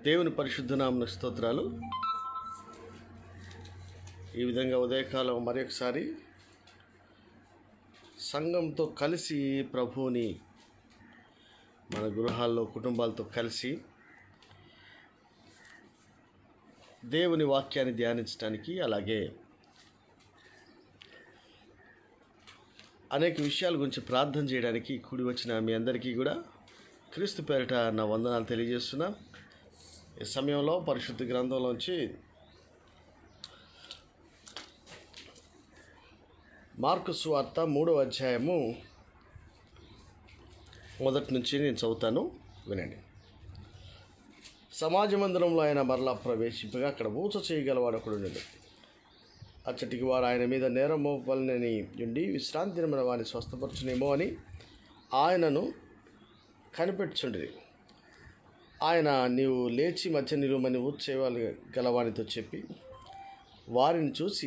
దేవుని పరిశుద్ధ నామన స్తోత్రాలు ఈ విధంగా ఉదయకాలం మరొకసారి సంఘంతో కలిసి ప్రభువుని మన గృహాల్లో కుటుంబాలతో కలిసి దేవుని వాక్యాన్ని ధ్యానించడానికి అలాగే అనేక విషయాల గురించి ప్రార్థన చేయడానికి కూడి వచ్చిన మీ అందరికీ కూడా క్రీస్తు పేరిట నా వందనాలు తెలియజేస్తున్నా ఈ సమయంలో పరిశుద్ధ గ్రంథంలోంచి మార్కు సువార్త మూడవ అధ్యాయము మొదటి నుంచి నేను చదువుతాను వినండి సమాజ మందిరంలో ఆయన మరలా ప్రవేశింపగా అక్కడ ఊచ చేయగలవాడు ఒకడు ఉండేది అచ్చటికి వారు ఆయన మీద నేరం మోపాలని ఉండి విశ్రాంతి దినమున వారిని స్వస్థపరచునేమో అని ఆయనను కనిపెట్టుచుండేది ఆయన నీవు లేచి మధ్య నిలువమని ఊడ్చేవాళ్ళు గలవానితో చెప్పి వారిని చూసి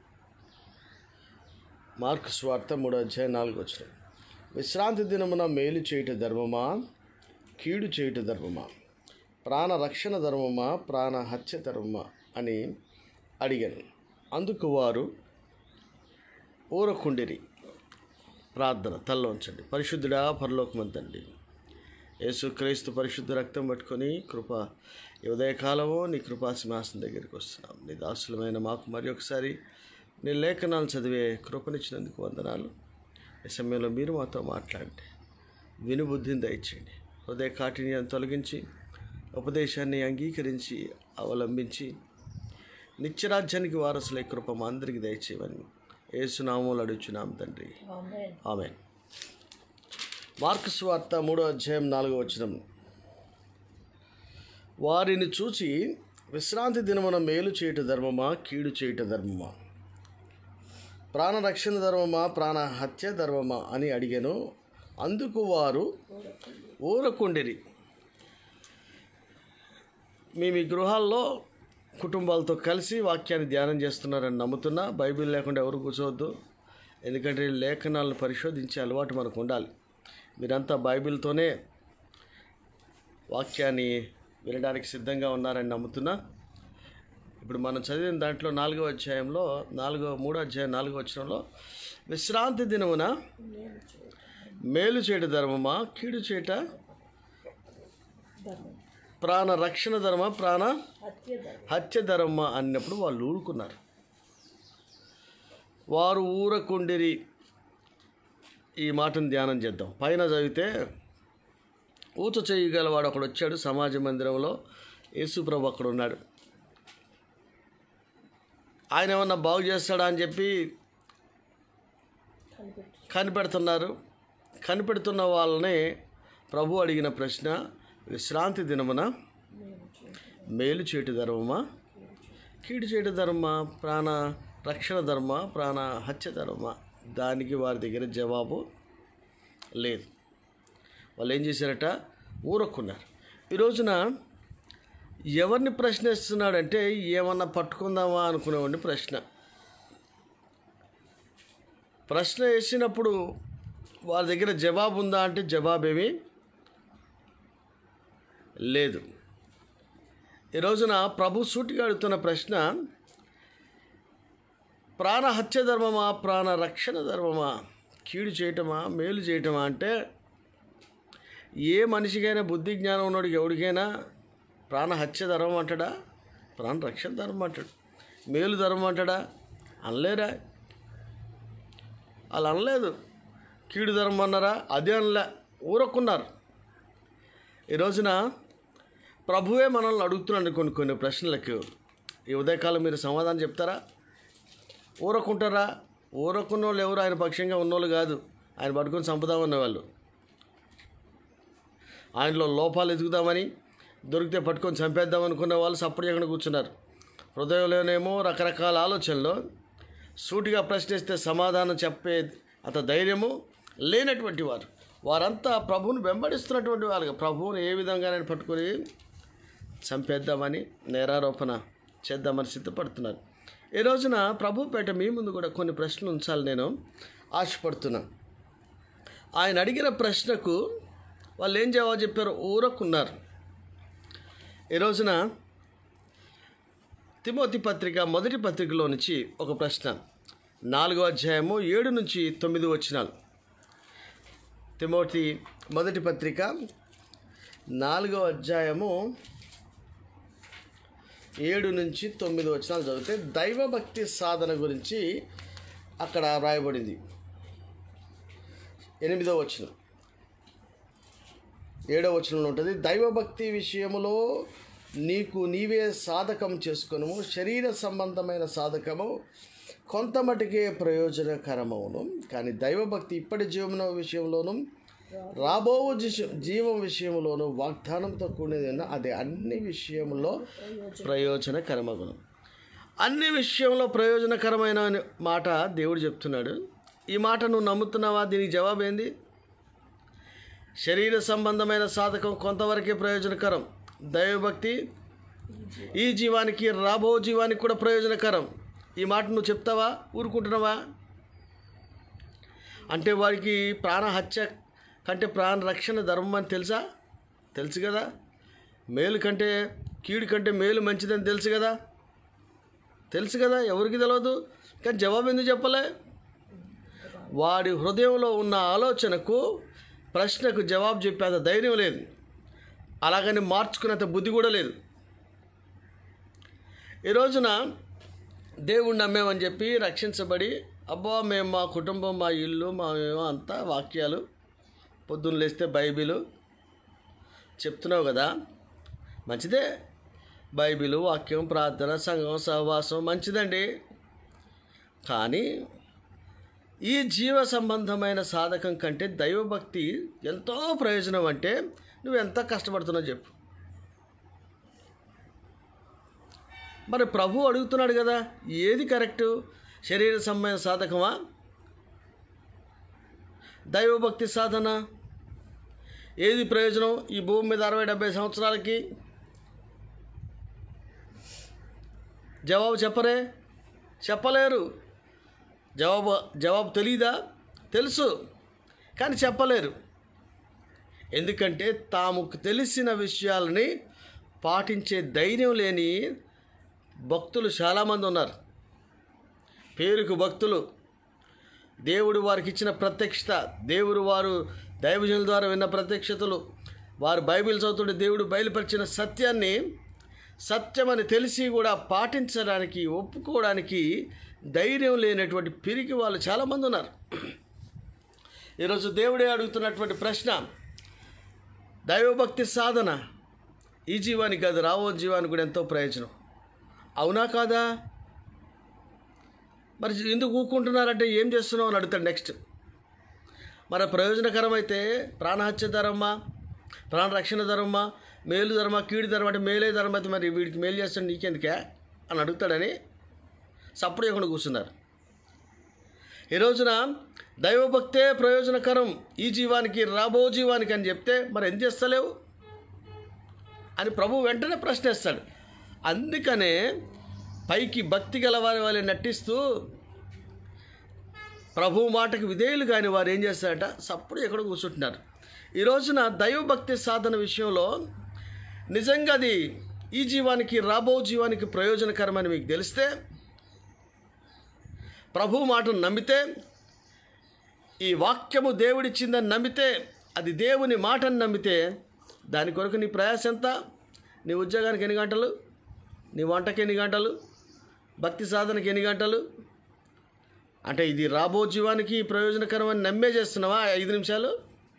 మార్కు స్వార్థ మూడో అధ్యాయం నాలుగు వచ్చిన విశ్రాంతి దినమున మేలు చేయుట ధర్మమా కీడు చేయుట ధర్మమా ప్రాణ రక్షణ ధర్మమా ప్రాణ హత్య ధర్మమా అని అడిగాను అందుకు వారు ఊరకుండిరి ప్రార్థన తల్లో ఉంచండి పరిశుద్ధుడా పరలోకమంతండి యేసుక్రీస్తు పరిశుద్ధ రక్తం పట్టుకొని కృప ఈ ఉదయకాలము నీ కృపా సింహాసనం దగ్గరికి వస్తున్నాం నీ దాసులమైన మాకు మరి ఒకసారి నీ లేఖనాలు చదివే కృపనిచ్చినందుకు వందనాలు ఈ సమయంలో మీరు మాతో మాట్లాడండి వినుబుద్ధిని దయచేయండి హృదయ కాటిని తొలగించి ఉపదేశాన్ని అంగీకరించి అవలంబించి నిత్యరాజ్యానికి వారసులై కృప మా అందరికి దయచేయమని ఏసునామూలు అడుగుచున్నాం తండ్రి ఆమె మార్క్స్ వార్త మూడో అధ్యాయం నాలుగో వచనం వారిని చూచి విశ్రాంతి దినమున మేలు చేయుట ధర్మమా కీడు చేయుట ధర్మమా ప్రాణరక్షణ ధర్మమా ప్రాణ హత్య ధర్మమా అని అడిగాను అందుకు వారు ఊరకుండిరి మీ మీ గృహాల్లో కుటుంబాలతో కలిసి వాక్యాన్ని ధ్యానం చేస్తున్నారని నమ్ముతున్నా బైబిల్ లేకుండా ఎవరు కూర్చోవద్దు ఎందుకంటే లేఖనాలను పరిశోధించే అలవాటు మనకు ఉండాలి మీరంతా బైబిల్తోనే వాక్యాన్ని వినడానికి సిద్ధంగా ఉన్నారని నమ్ముతున్నా ఇప్పుడు మనం చదివిన దాంట్లో నాలుగో అధ్యాయంలో నాలుగో మూడో అధ్యాయం నాలుగో అధ్యాయంలో విశ్రాంతి దినమున మేలు చేయట ధర్మమా కీడు చేయట ప్రాణ రక్షణ ధర్మ ప్రాణ హత్య ధర్మ అన్నప్పుడు వాళ్ళు ఊరుకున్నారు వారు ఊరకుండిరి ఈ మాటను ధ్యానం చేద్దాం పైన చదివితే ఊచ చేయగలవాడు ఒకడు వచ్చాడు సమాజ మందిరంలో యేసుప్రభు అక్కడ ఉన్నాడు ఆయన ఏమన్నా బాగు చేస్తాడా అని చెప్పి కనిపెడుతున్నారు కనిపెడుతున్న వాళ్ళని ప్రభు అడిగిన ప్రశ్న విశ్రాంతి దినమున మేలు చేటు ధర్మమా కీడు చేటు ధర్మ ప్రాణ రక్షణ ధర్మ ప్రాణ హత్య ధర్మ దానికి వారి దగ్గర జవాబు లేదు వాళ్ళు ఏం చేశారట ఊరక్కున్నారు ఈ రోజున ఎవరిని ప్రశ్నిస్తున్నాడంటే ఏమన్నా పట్టుకుందామా అనుకునేవాడిని ప్రశ్న ప్రశ్న వేసినప్పుడు వారి దగ్గర జవాబు ఉందా అంటే జవాబేమీ లేదు ఈ రోజున ప్రభు సూటిగా అడుగుతున్న ప్రశ్న ప్రాణ హత్య ధర్మమా ప్రాణ రక్షణ ధర్మమా కీడు చేయటమా మేలు చేయటమా అంటే ఏ మనిషికైనా బుద్ధి జ్ఞానం ఉన్నోడికి ఎవరికైనా ప్రాణ హత్య ధర్మం అంటాడా ప్రాణ రక్షణ ధర్మం అంటాడు మేలు ధర్మం అంటాడా అనలేరా వాళ్ళు అనలేదు కీడు ధర్మం అన్నారా అదే అనలే ఊరక్కున్నారు ఈ రోజున ప్రభువే మనల్ని అడుగుతున్నాడు కొన్ని కొన్ని ప్రశ్నలకు ఈ ఉదయకాలం మీరు సమాధానం చెప్తారా ఊరకుంటారా ఊరకున్న వాళ్ళు ఎవరు ఆయన పక్షంగా ఉన్నోళ్ళు కాదు ఆయన పట్టుకొని చంపుదామన్న వాళ్ళు ఆయనలో లోపాలు ఎదుగుదామని దొరికితే పట్టుకొని చంపేద్దాం అనుకున్న వాళ్ళు సప్పుడు ఎక్కడ కూర్చున్నారు హృదయంలోనేమో రకరకాల ఆలోచనలు సూటిగా ప్రశ్నిస్తే సమాధానం చెప్పే అంత ధైర్యము లేనటువంటి వారు వారంతా ప్రభువుని వెంబడిస్తున్నటువంటి వాళ్ళు ప్రభువుని ఏ విధంగానైనా పట్టుకొని చంపేద్దామని నేరారోపణ చేద్దామని సిద్ధపడుతున్నారు ఈ రోజున ప్రభుపేట మీ ముందు కూడా కొన్ని ప్రశ్నలు ఉంచాలి నేను ఆశపడుతున్నాను ఆయన అడిగిన ప్రశ్నకు వాళ్ళు ఏం జవాబు చెప్పారు ఊరకున్నారు ఈ రోజున తిమోతి పత్రిక మొదటి పత్రికలో నుంచి ఒక ప్రశ్న నాలుగో అధ్యాయము ఏడు నుంచి తొమ్మిది వచ్చినాలు తిమోతి మొదటి పత్రిక నాలుగో అధ్యాయము ఏడు నుంచి తొమ్మిది వచనాలు చదివితే దైవభక్తి సాధన గురించి అక్కడ రాయబడింది ఎనిమిదో వచనం ఏడో వచనంలో ఉంటుంది దైవభక్తి విషయములో నీకు నీవే సాధకం చేసుకొను శరీర సంబంధమైన సాధకము కొంత మటుకే ప్రయోజనకరమవును కానీ దైవభక్తి ఇప్పటి జీవన విషయంలోనూ రాబో జీ- జీవం విషయంలోనూ వాగ్దానంతో కూడిన అది అన్ని విషయంలో ప్రయోజనకరమగును అన్ని విషయంలో ప్రయోజనకరమైన మాట దేవుడు చెప్తున్నాడు ఈ మాట నువ్వు నమ్ముతున్నావా దీనికి జవాబు ఏంది శరీర సంబంధమైన సాధకం కొంతవరకే ప్రయోజనకరం దైవభక్తి ఈ జీవానికి రాబో జీవానికి కూడా ప్రయోజనకరం ఈ మాట నువ్వు చెప్తావా ఊరుకుంటున్నావా అంటే వారికి ప్రాణ హత్య కంటే ప్రాణ రక్షణ ధర్మం అని తెలుసా తెలుసు కదా మేలు కంటే కీడు కంటే మేలు మంచిదని తెలుసు కదా తెలుసు కదా ఎవరికి తెలియదు కానీ జవాబు ఎందుకు చెప్పలే వాడి హృదయంలో ఉన్న ఆలోచనకు ప్రశ్నకు జవాబు చెప్పేంత ధైర్యం లేదు అలాగని మార్చుకునేంత బుద్ధి కూడా లేదు ఈ రోజున దేవుణ్ణి నమ్మేమని చెప్పి రక్షించబడి అబ్బా మేము మా కుటుంబం మా ఇల్లు మా మేము అంతా వాక్యాలు పొద్దున్న లేస్తే బైబిలు చెప్తున్నావు కదా మంచిదే బైబిలు వాక్యం ప్రార్థన సంఘం సహవాసం మంచిదండి కానీ ఈ జీవ సంబంధమైన సాధకం కంటే దైవభక్తి ఎంతో ప్రయోజనం అంటే నువ్వు ఎంత కష్టపడుతున్నావు చెప్పు మరి ప్రభు అడుగుతున్నాడు కదా ఏది కరెక్టు శరీర సంబంధ సాధకమా దైవభక్తి సాధన ఏది ప్రయోజనం ఈ భూమి మీద అరవై డెబ్బై సంవత్సరాలకి జవాబు చెప్పరే చెప్పలేరు జవాబు జవాబు తెలీదా తెలుసు కానీ చెప్పలేరు ఎందుకంటే తాము తెలిసిన విషయాలని పాటించే ధైర్యం లేని భక్తులు చాలామంది ఉన్నారు పేరుకు భక్తులు దేవుడు వారికి ఇచ్చిన ప్రత్యక్షత దేవుడు వారు దైవజనుల ద్వారా విన్న ప్రత్యక్షతలు వారు బైబిల్ చదువుతుంటే దేవుడు బయలుపరిచిన సత్యాన్ని సత్యమని తెలిసి కూడా పాటించడానికి ఒప్పుకోవడానికి ధైర్యం లేనటువంటి పిరికి వాళ్ళు చాలామంది ఉన్నారు ఈరోజు దేవుడే అడుగుతున్నటువంటి ప్రశ్న దైవభక్తి సాధన ఈ జీవానికి కాదు రావో జీవానికి కూడా ఎంతో ప్రయోజనం అవునా కాదా మరి ఎందుకు ఊకుంటున్నారంటే ఏం చేస్తున్నావు అని అడుగుతాడు నెక్స్ట్ మరి ప్రయోజనకరమైతే ప్రాణహత్య ధరమ్మా ప్రాణ రక్షణ ధరమ్మా మేలు ధర్మ కీడు ధర్మ అంటే మేలే ధర్మ అయితే మరి వీడికి మేలు చేస్తాడు నీకెందుకే అని అడుగుతాడని సప్పుడు చేయకుండా కూర్చున్నారు ఈ రోజున దైవభక్తే ప్రయోజనకరం ఈ జీవానికి రాబో జీవానికి అని చెప్తే మరి ఎందుకు చేస్తలేవు అని ప్రభు వెంటనే ప్రశ్నిస్తాడు అందుకనే పైకి భక్తి గల వారి వాళ్ళని నటిస్తూ ప్రభు మాటకు విధేయులు కాని వారు ఏం చేస్తారట సప్పుడు ఎక్కడ కూర్చుంటున్నారు ఈ రోజున దైవభక్తి సాధన విషయంలో నిజంగా అది ఈ జీవానికి రాబో జీవానికి ప్రయోజనకరమని మీకు తెలిస్తే ప్రభు మాటను నమ్మితే ఈ వాక్యము దేవుడిచ్చిందని నమ్మితే అది దేవుని మాటను నమ్మితే దాని కొరకు నీ ప్రయాస ఎంత నీ ఉద్యోగానికి ఎన్ని గంటలు నీ వంటకి ఎన్ని గంటలు భక్తి సాధనకి ఎన్ని గంటలు అంటే ఇది రాబో జీవానికి ప్రయోజనకరమని నమ్మే చేస్తున్నావా ఐదు నిమిషాలు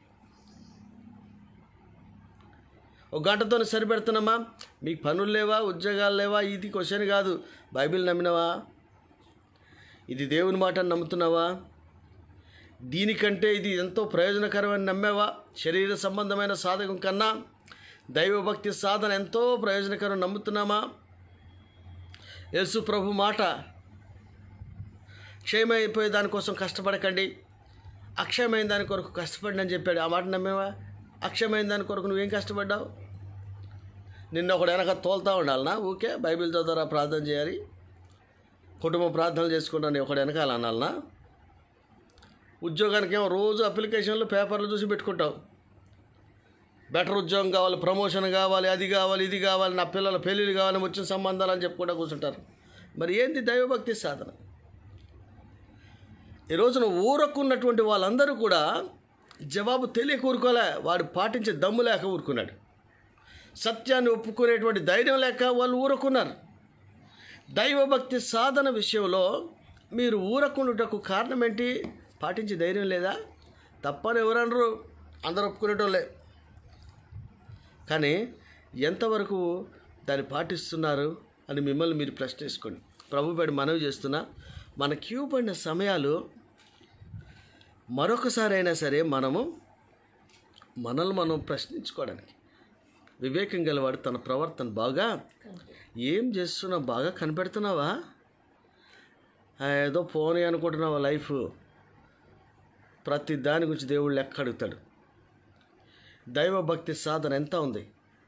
ఒక గంటతో సరిపెడుతున్నామా మీకు పనులు లేవా ఉద్యోగాలు లేవా ఇది క్వశ్చన్ కాదు బైబిల్ నమ్మినవా ఇది దేవుని మాట నమ్ముతున్నావా దీనికంటే ఇది ఎంతో ప్రయోజనకరమని నమ్మావా శరీర సంబంధమైన సాధకం కన్నా దైవభక్తి సాధన ఎంతో ప్రయోజనకరం నమ్ముతున్నామా యేసు ప్రభు మాట క్షయమైపోయే దానికోసం కష్టపడకండి అక్షయమైన దాని కొరకు కష్టపడి అని చెప్పాడు ఆ మాట నమ్మేవా అక్షయమైన దాని కొరకు నువ్వేం కష్టపడ్డావు నిన్న ఒకడు వెనక తోలుతూ ఉండాలనా ఊకే బైబిల్ చదవరా ప్రార్థన చేయాలి కుటుంబ ప్రార్థనలు చేసుకుంటాను ఒకడు వెనకాల అనాలనా ఉద్యోగానికి ఏమో రోజు అప్లికేషన్లు పేపర్లు చూసి పెట్టుకుంటావు బెటర్ ఉద్యోగం కావాలి ప్రమోషన్ కావాలి అది కావాలి ఇది కావాలి నా పిల్లల పెళ్ళిళ్ళు కావాలి వచ్చిన సంబంధాలు అని చెప్పుకుంటూ కూర్చుంటారు మరి ఏంది దైవభక్తి సాధన ఈ రోజున ఊరకున్నటువంటి వాళ్ళందరూ కూడా జవాబు తెలియక ఊరుకోలే వాడు పాటించే దమ్ము లేక ఊరుకున్నాడు సత్యాన్ని ఒప్పుకునేటువంటి ధైర్యం లేక వాళ్ళు ఊరుకున్నారు దైవభక్తి సాధన విషయంలో మీరు ఊరకుండుటకు కారణం ఏంటి పాటించే ధైర్యం లేదా తప్పని ఎవరనరు అందరూ ఒప్పుకునేటోళ్ళే కానీ ఎంతవరకు దాన్ని పాటిస్తున్నారు అని మిమ్మల్ని మీరు ప్రశ్నించుకోండి ప్రభుపేట మనవి చేస్తున్నా మన క్యూ పడిన సమయాలు మరొకసారి అయినా సరే మనము మనల్ని మనం ప్రశ్నించుకోవడానికి వివేకం గలవాడు తన ప్రవర్తన బాగా ఏం చేస్తున్నావు బాగా కనిపెడుతున్నావా ఆ, ఏదో పోనీ అనుకుంటున్నావా లైఫ్ ప్రతి దాని గురించి దేవుడు లెక్క అడుగుతాడు దైవభక్తి సాధన ఎంత ఉంది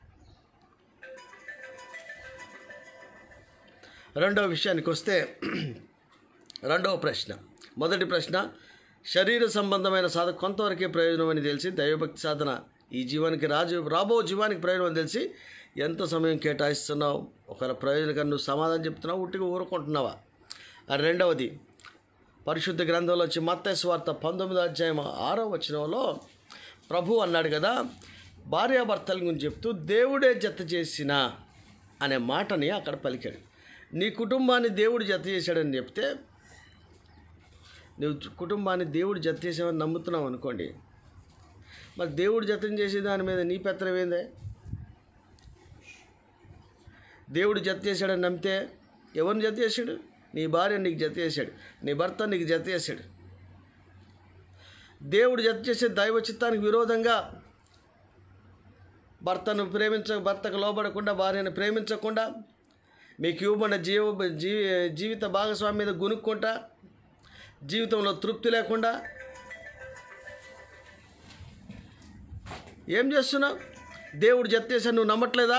రెండవ విషయానికి వస్తే రెండవ ప్రశ్న మొదటి ప్రశ్న శరీర సంబంధమైన సాధన కొంతవరకే ప్రయోజనం అని తెలిసి దైవభక్తి సాధన ఈ జీవానికి రాజు రాబో జీవానికి ప్రయోజనం అని తెలిసి ఎంత సమయం కేటాయిస్తున్నావు ఒకవేళ ప్రయోజనకరం నువ్వు సమాధానం చెప్తున్నావు ఉట్టిగా ఊరుకుంటున్నావా ఆ రెండవది పరిశుద్ధ గ్రంథంలో వచ్చి మత్తయి వార్త పంతొమ్మిదో అధ్యాయం ఆరో వచనంలో ప్రభు అన్నాడు కదా భార్యాభర్తల గురించి చెప్తూ దేవుడే జత చేసిన అనే మాటని అక్కడ పలికాడు నీ కుటుంబాన్ని దేవుడు జత చేశాడని చెప్తే నువ్వు కుటుంబాన్ని దేవుడు జత చేసామని నమ్ముతున్నావు అనుకోండి మరి దేవుడు జతం చేసే దాని మీద నీ పెత్తనం ఏందే దేవుడు జత చేశాడని నమ్మితే ఎవరిని జత చేశాడు నీ భార్య నీకు జత చేశాడు నీ భర్త నీకు జత చేశాడు దేవుడు జత చేసే దైవ చిత్తానికి విరోధంగా భర్తను ప్రేమించ భర్తకు లోబడకుండా భార్యను ప్రేమించకుండా మీకు ఇవ్వబడిన జీవ జీవి జీవిత భాగస్వామి మీద గునుక్కుంటా జీవితంలో తృప్తి లేకుండా ఏం చేస్తున్నావు దేవుడు జత చేశాడు నువ్వు నమ్మట్లేదా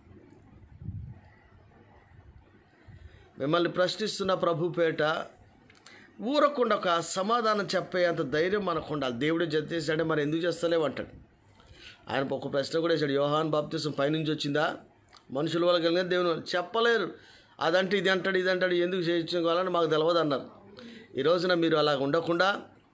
మిమ్మల్ని ప్రశ్నిస్తున్న ప్రభుపేట ఊరకుండా ఒక సమాధానం చెప్పే అంత ధైర్యం మనకు ఉండాలి దేవుడే జత చేశాడే మరి ఎందుకు చేస్తలేవు అంటాడు ఆయన ఒక ప్రశ్న కూడా వేశాడు యోహాన్ బాప్తిసం పైనుంచి వచ్చిందా మనుషుల వల్ల కలిగిన దేవుని వల్ల చెప్పలేరు అదంటే ఇది అంటాడు ఇది అంటాడు ఎందుకు చేయించుకోవాలని మాకు తెలియదు అన్నారు ఈ రోజున మీరు అలా ఉండకుండా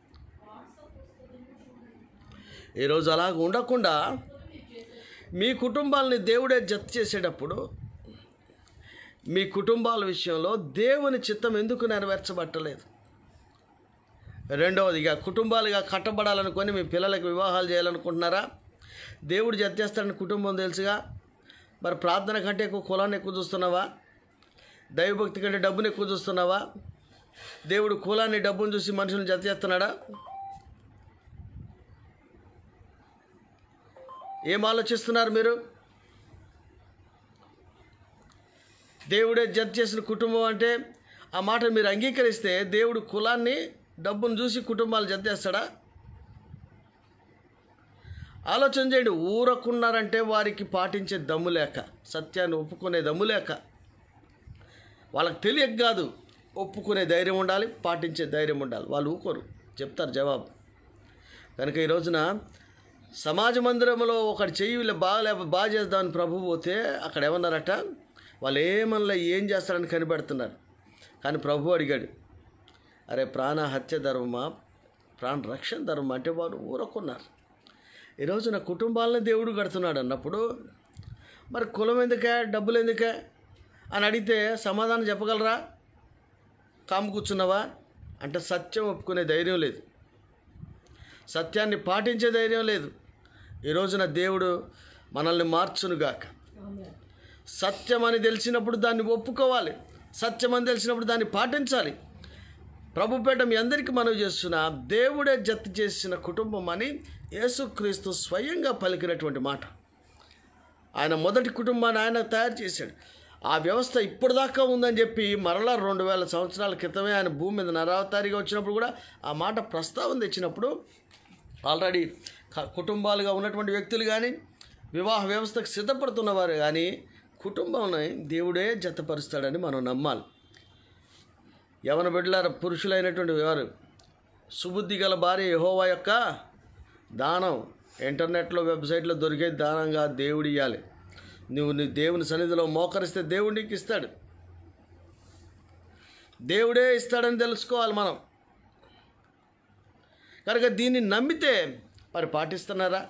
ఈరోజు అలా ఉండకుండా మీ కుటుంబాలని దేవుడే జత చేసేటప్పుడు మీ కుటుంబాల విషయంలో దేవుని చిత్తం ఎందుకు నెరవేర్చబట్టలేదు రెండవదిగా కుటుంబాలుగా కట్టబడాలనుకొని మీ పిల్లలకు వివాహాలు చేయాలనుకుంటున్నారా దేవుడు జత చేస్తాడని కుటుంబం తెలుసుగా మరి ప్రార్థన కంటే ఎక్కువ కులాన్ని ఎక్కువ చూస్తున్నావా దైవభక్తి కంటే డబ్బుని ఎక్కువ చూస్తున్నావా దేవుడు కులాన్ని డబ్బును చూసి మనుషులను జత చేస్తున్నాడా ఏం ఆలోచిస్తున్నారు మీరు దేవుడే జడ్జ్ చేసిన కుటుంబం అంటే ఆ మాట మీరు అంగీకరిస్తే దేవుడు కులాన్ని డబ్బును చూసి కుటుంబాలు జత చేస్తాడా ఆలోచన చేయండి ఊరకున్నారంటే వారికి పాటించే దమ్ము లేక సత్యాన్ని ఒప్పుకునే దమ్ము లేక వాళ్ళకి తెలియక కాదు ఒప్పుకునే ధైర్యం ఉండాలి పాటించే ధైర్యం ఉండాలి వాళ్ళు ఊకోరు చెప్తారు జవాబు కనుక ఈ రోజున సమాజ మందిరంలో ఒకటి చెయ్యి వీళ్ళు బాగా బాగా చేద్దామని ప్రభు పోతే అక్కడ ఏమన్నారట వాళ్ళు ఏమన్నా ఏం చేస్తారని కనిపెడుతున్నారు కానీ ప్రభు అడిగాడు అరే ప్రాణ హత్య ధర్మమా ప్రాణ రక్షణ ధర్మం అంటే వారు ఊరకున్నారు ఈ రోజున కుటుంబాలను దేవుడు కడుతున్నాడు అన్నప్పుడు మరి కులం ఎందుకే డబ్బులు ఎందుకే అని అడిగితే సమాధానం చెప్పగలరా కాము కూర్చున్నావా అంటే సత్యం ఒప్పుకునే ధైర్యం లేదు సత్యాన్ని పాటించే ధైర్యం లేదు ఈ రోజున దేవుడు మనల్ని మార్చునుగాక సత్యం అని తెలిసినప్పుడు దాన్ని ఒప్పుకోవాలి సత్యం అని తెలిసినప్పుడు దాన్ని పాటించాలి ప్రభుపేట మీ అందరికీ మనవి చేస్తున్న దేవుడే జత చేసిన కుటుంబం అని యేసుక్రీస్తు స్వయంగా పలికినటువంటి మాట ఆయన మొదటి కుటుంబాన్ని ఆయన తయారు చేశాడు ఆ వ్యవస్థ ఇప్పటిదాకా ఉందని చెప్పి మరలా రెండు వేల సంవత్సరాల క్రితమే ఆయన భూమి మీద నరావతారిగా వచ్చినప్పుడు కూడా ఆ మాట ప్రస్తావన తెచ్చినప్పుడు ఆల్రెడీ క- కుటుంబాలుగా ఉన్నటువంటి వ్యక్తులు కానీ వివాహ వ్యవస్థకు సిద్ధపడుతున్నవారు కానీ కుటుంబంని దేవుడే జతపరుస్తాడని మనం నమ్మాలి యవన బిడ్డలార పురుషులైనటువంటి వారు సుబుద్ధి గల భార్య యెహోవా యొక్క దానం ఇంటర్నెట్లో వెబ్సైట్లో దొరికే దానంగా దేవుడు ఇవ్వాలి నువ్వు నీ దేవుని సన్నిధిలో మోకరిస్తే దేవుడు నీకు ఇస్తాడు దేవుడే ఇస్తాడని తెలుసుకోవాలి మనం కనుక దీన్ని నమ్మితే మరి పాటిస్తున్నారా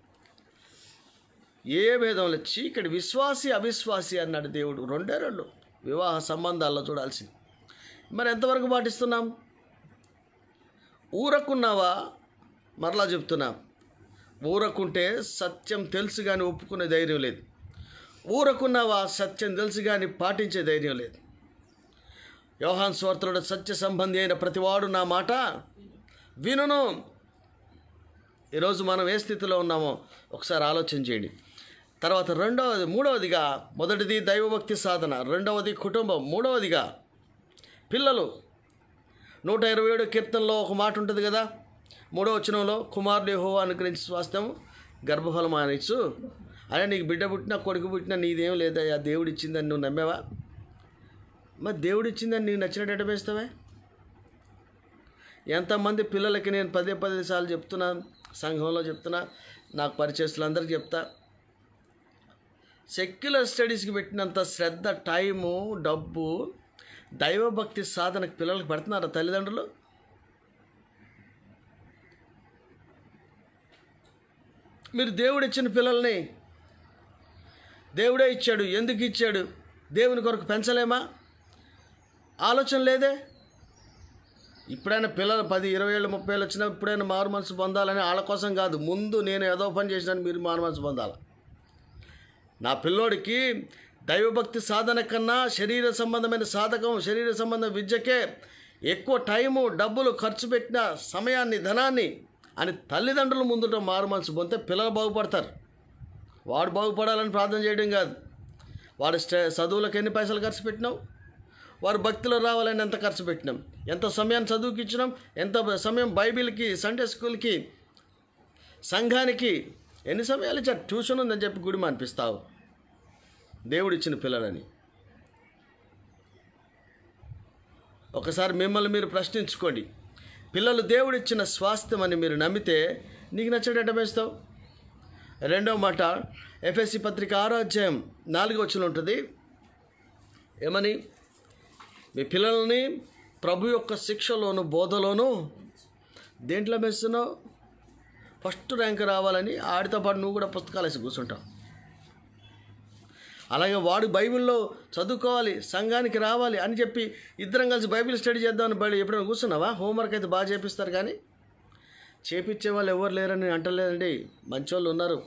ఏ భేదంలో చీకటి విశ్వాసి అవిశ్వాసి అన్నాడు దేవుడు రెండే రెండు వివాహ సంబంధాల్లో చూడాల్సింది మరి ఎంతవరకు పాటిస్తున్నాం ఊరకున్నావా మరలా చెప్తున్నా ఊరకుంటే సత్యం తెలుసు కానీ ఒప్పుకునే ధైర్యం లేదు ఊరకున్నావా సత్యం తెలుసు కానీ పాటించే ధైర్యం లేదు యోహాన్ స్వార్థుడు సత్య సంబంధి అయిన ప్రతివాడు నా మాట వినును ఈరోజు మనం ఏ స్థితిలో ఉన్నామో ఒకసారి ఆలోచన చేయండి తర్వాత రెండవది మూడవదిగా మొదటిది దైవభక్తి సాధన రెండవది కుటుంబం మూడవదిగా పిల్లలు నూట ఇరవై ఏడు కీర్తనలో ఒక మాట ఉంటుంది కదా మూడో వచనంలో కుమారుడు యెహోవా అనుగ్రహించి స్వాస్థ్యం గర్భఫలం మానిచ్చు అరే నీకు బిడ్డ పుట్టినా కొడుకు పుట్టినా నీదేం లేదయ్యా దేవుడు ఇచ్చిందని నువ్వు నమ్మావా మరి దేవుడు ఇచ్చిందని నీకు నచ్చినట్టు ఎట్ట వేస్తావే ఎంతమంది పిల్లలకి నేను పదే పదే సార్లు చెప్తున్నా సంఘంలో చెప్తున్నా నాకు పరిచయస్తులందరికీ చెప్తా సెక్యులర్ స్టడీస్కి పెట్టినంత శ్రద్ధ టైము డబ్బు దైవభక్తి సాధనకు పిల్లలకు పెడుతున్నారా తల్లిదండ్రులు మీరు దేవుడు ఇచ్చిన పిల్లల్ని దేవుడే ఇచ్చాడు ఎందుకు ఇచ్చాడు దేవుని కొరకు పెంచలేమా ఆలోచన లేదే ఇప్పుడైనా పిల్లలు పది ఇరవై ఏళ్ళు ముప్పై ఏళ్ళు వచ్చినా ఇప్పుడైనా మారు మనసు పొందాలని వాళ్ళ కోసం కాదు ముందు నేను ఏదో పని చేసినాను మీరు మారు మనసు పొందాలి నా పిల్లోడికి దైవభక్తి సాధన కన్నా శరీర సంబంధమైన సాధకం శరీర సంబంధం విద్యకే ఎక్కువ టైము డబ్బులు ఖర్చు పెట్టిన సమయాన్ని ధనాన్ని అని తల్లిదండ్రులు ముందుట మారు మనసు పొందితే పిల్లలు బాగుపడతారు వాడు బాగుపడాలని ప్రార్థన చేయడం కాదు వాడు స్టే చదువులకు ఎన్ని పైసలు ఖర్చు పెట్టినావు వారు భక్తిలో రావాలని ఎంత ఖర్చు పెట్టినాం ఎంత సమయాన్ని చదువుకి ఇచ్చినాం ఎంత సమయం బైబిల్కి సండే స్కూల్కి సంఘానికి ఎన్ని సమయాలు ఇచ్చారు ట్యూషన్ ఉందని చెప్పి గుడి అనిపిస్తావు దేవుడు ఇచ్చిన పిల్లలని ఒకసారి మిమ్మల్ని మీరు ప్రశ్నించుకోండి పిల్లలు దేవుడు ఇచ్చిన స్వాస్థ్యం అని మీరు నమ్మితే నీకు నచ్చేటట్టు వేస్తావు రెండవ మాట ఎఫ్ఎస్సి పత్రిక ఆరో అధ్యాయం నాలుగు వచ్చిన ఉంటుంది ఏమని మీ పిల్లల్ని ప్రభు యొక్క శిక్షలోను బోధలోను దేంట్లో మెస్తున్నావు ఫస్ట్ ర్యాంక్ రావాలని ఆడితో పాటు నువ్వు కూడా పుస్తకాలు వేసి కూర్చుంటావు అలాగే వాడు బైబిల్లో చదువుకోవాలి సంఘానికి రావాలి అని చెప్పి ఇద్దరం కలిసి బైబిల్ స్టడీ చేద్దామని బయట ఎప్పుడైనా కూర్చున్నావా హోంవర్క్ అయితే బాగా చేపిస్తారు కానీ చేపించే వాళ్ళు ఎవరు లేరని అంటలేదండి మంచోళ్ళు ఉన్నారు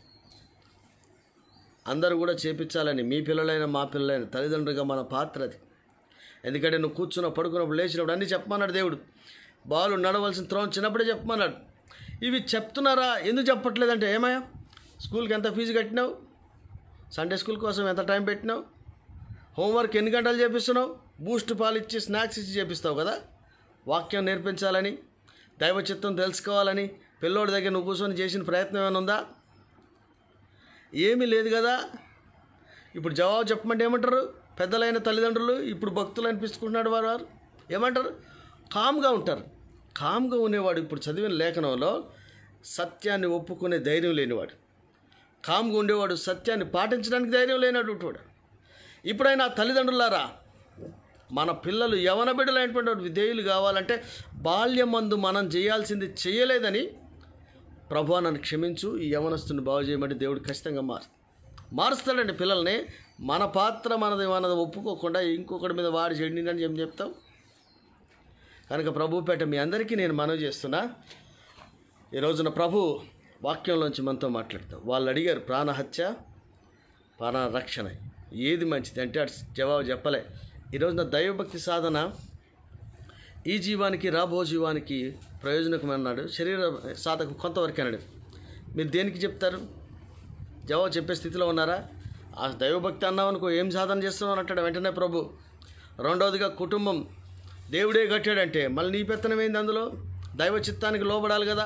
అందరూ కూడా చేపించాలని మీ పిల్లలైన మా పిల్లలైన తల్లిదండ్రులుగా మన పాత్ర అది ఎందుకంటే నువ్వు కూర్చున్న పడుకున్నప్పుడు లేచినప్పుడు అన్నీ చెప్పమన్నాడు దేవుడు బాలు నడవలసిన త్రోన్ చిన్నప్పుడే చెప్పమన్నాడు ఇవి చెప్తున్నారా ఎందుకు చెప్పట్లేదంటే ఏమయ్యా స్కూల్కి ఎంత ఫీజు కట్టినావు సండే స్కూల్ కోసం ఎంత టైం పెట్టినావు హోంవర్క్ ఎన్ని గంటలు చేపిస్తున్నావు బూస్ట్ పాలు ఇచ్చి స్నాక్స్ ఇచ్చి చేపిస్తావు కదా వాక్యం నేర్పించాలని దైవ చిత్తం తెలుసుకోవాలని పిల్లోడి దగ్గర నువ్వు కూర్చొని చేసిన ప్రయత్నం ఏమైనా ఉందా ఏమీ లేదు కదా ఇప్పుడు జవాబు చెప్పమంటే ఏమంటారు పెద్దలైన తల్లిదండ్రులు ఇప్పుడు భక్తులు అనిపించుకుంటున్నాడు వారు వారు ఏమంటారు కామ్గా ఉంటారు కామ్గా ఉండేవాడు ఇప్పుడు చదివిన లేఖనంలో సత్యాన్ని ఒప్పుకునే ధైర్యం లేనివాడు కామ్గా ఉండేవాడు సత్యాన్ని పాటించడానికి ధైర్యం లేనటువంటి వాడు ఇప్పుడైనా తల్లిదండ్రులారా మన పిల్లలు యవన బిడ్డలైనటువంటి వాడు విధేయులు కావాలంటే బాల్యమందు మనం చేయాల్సింది చేయలేదని ప్రభు నన్ను క్షమించు ఈ యవనస్తుని బాగు చేయమంటే దేవుడు ఖచ్చితంగా మారు మారుస్తాడండి పిల్లల్ని మన పాత్ర మనది మనది ఒప్పుకోకుండా ఇంకొకటి మీద వాడి చెడిని అని చెప్పి చెప్తాం కనుక ప్రభుపేట మీ అందరికీ నేను మనవి చేస్తున్నా ఈ రోజున ప్రభు వాక్యంలోంచి మనతో మాట్లాడతాం వాళ్ళు అడిగారు ప్రాణహత్య ప్రాణ రక్షణ ఏది మంచిది అంటే అటు జవాబు చెప్పలే ఈ రోజున దైవభక్తి సాధన ఈ జీవానికి రాబో జీవానికి ప్రయోజనకం అన్నాడు శరీర సాధకు కొంతవరకు అన్నాడు మీరు దేనికి చెప్తారు జవాబు చెప్పే స్థితిలో ఉన్నారా ఆ దైవభక్తి అన్నామనుకో ఏం సాధన చేస్తున్నావు అంటాడు వెంటనే ప్రభు రెండవదిగా కుటుంబం దేవుడే కట్టాడంటే మళ్ళీ నీ పెత్తనం ఏంది అందులో దైవ చిత్తానికి లోబడాలి కదా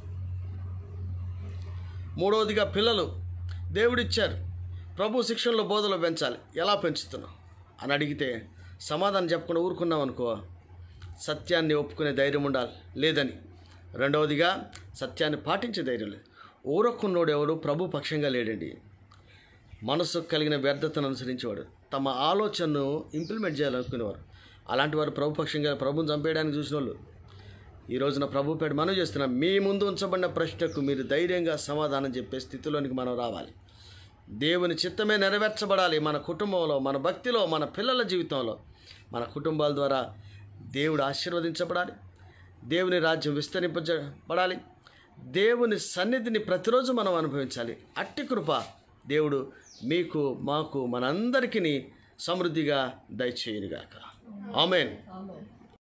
మూడవదిగా పిల్లలు దేవుడిచ్చారు ప్రభు శిక్షణలో బోధలో పెంచాలి ఎలా పెంచుతున్నావు అని అడిగితే సమాధానం చెప్పకుండా ఊరుకున్నాం అనుకో సత్యాన్ని ఒప్పుకునే ధైర్యం ఉండాలి లేదని రెండవదిగా సత్యాన్ని పాటించే ధైర్యం లేదు ఊరక్కున్నోడు ఎవరు ప్రభు పక్షంగా లేడండి మనసు కలిగిన వ్యర్థతను అనుసరించేవాడు తమ ఆలోచనను ఇంప్లిమెంట్ చేయాలనుకునేవారు అలాంటి వారు ప్రభు పక్షంగా ప్రభుని చంపేయడానికి చూసిన వాళ్ళు ఈ రోజున ప్రభు పేట మనం చేస్తున్నాం మీ ముందు ఉంచబడిన ప్రశ్నకు మీరు ధైర్యంగా సమాధానం చెప్పే స్థితిలోనికి మనం రావాలి దేవుని చిత్తమే నెరవేర్చబడాలి మన కుటుంబంలో మన భక్తిలో మన పిల్లల జీవితంలో మన కుటుంబాల ద్వారా దేవుడు ఆశీర్వదించబడాలి దేవుని రాజ్యం విస్తరింపబడాలి దేవుని సన్నిధిని ప్రతిరోజు మనం అనుభవించాలి అట్టి కృప దేవుడు మీకు మాకు మనందరికీ సమృద్ధిగా దయచేయునుగాక ఆమెన్ ఆమెన్